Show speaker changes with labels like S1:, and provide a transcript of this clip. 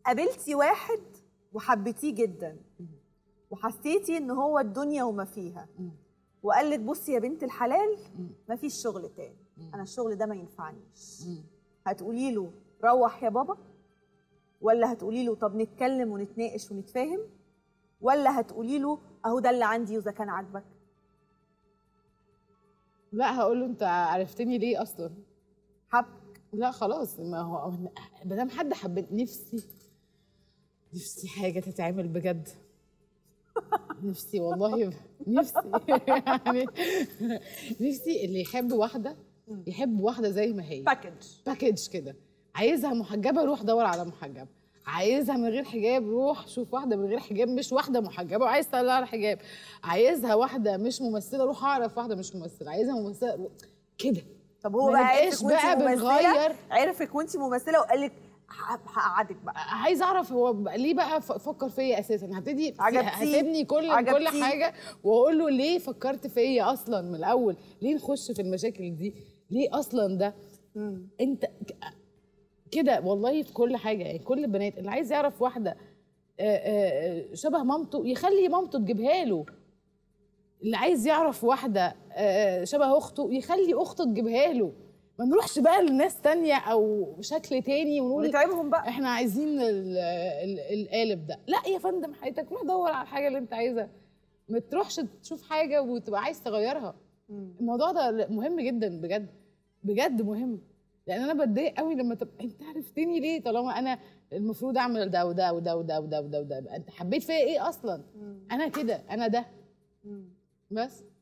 S1: قابلتي واحد وحبيتيه جدا وحسيتي ان هو الدنيا وما فيها وقال لك بصي يا بنت الحلال ما فيش شغل تاني انا الشغل ده ما ينفعنيش هتقولي له روح يا بابا ولا هتقولي له طب نتكلم ونتناقش ونتفاهم ولا هتقولي له اهو ده اللي عندي واذا كان عاجبك
S2: لا هقول له انت عرفتني ليه اصلا
S1: حب
S2: لا خلاص ما هو ما دام حد حبيت نفسي نفسي حاجه تتعمل بجد نفسي والله نفسي يعني نفسي اللي يحب واحده يحب واحده زي ما هي
S1: باكج
S2: باكج كده عايزها محجبه روح دور على محجبه عايزها من غير حجاب روح شوف واحده من غير حجاب مش واحده محجبه وعايز تطلع على حجاب عايزها واحده مش ممثله روح اعرف واحده مش ممثله عايزها ممثله كده
S1: طب هو
S2: ما
S1: بقى
S2: نبقاش
S1: عرفك وانت
S2: بقى
S1: ممثله
S2: بنغير.
S1: عرفك وانت ممثله وقال لك هقعدك بقى
S2: عايز اعرف هو بقى ليه بقى ف- فكر فيا اساسا هبتدي
S1: عجبتيه؟
S2: هسيبني كل كل
S1: عجبتيه؟
S2: حاجه واقول له ليه فكرت فيا اصلا من الاول ليه نخش في المشاكل دي ليه اصلا ده انت ك- كده والله في كل حاجه يعني كل البنات اللي عايز يعرف واحده آه، آه، آه، شبه مامته يخلي مامته تجيبها له اللي عايز يعرف واحده آه، شبه اخته يخلي اخته تجيبها له ما نروحش بقى لناس تانية او شكل تاني ونقول
S1: ونتعبهم بقى
S2: احنا عايزين ال- ال- القالب ده لا يا فندم حياتك روح دور على الحاجه اللي انت عايزها ما تروحش تشوف حاجه وتبقى عايز تغيرها الموضوع ده مهم جدا بجد بجد مهم لان انا بتضايق قوي لما تبقى انت عرفتني ليه طالما انا المفروض اعمل ده وده وده وده وده وده وده انت حبيت فيا ايه اصلا انا كده انا ده بس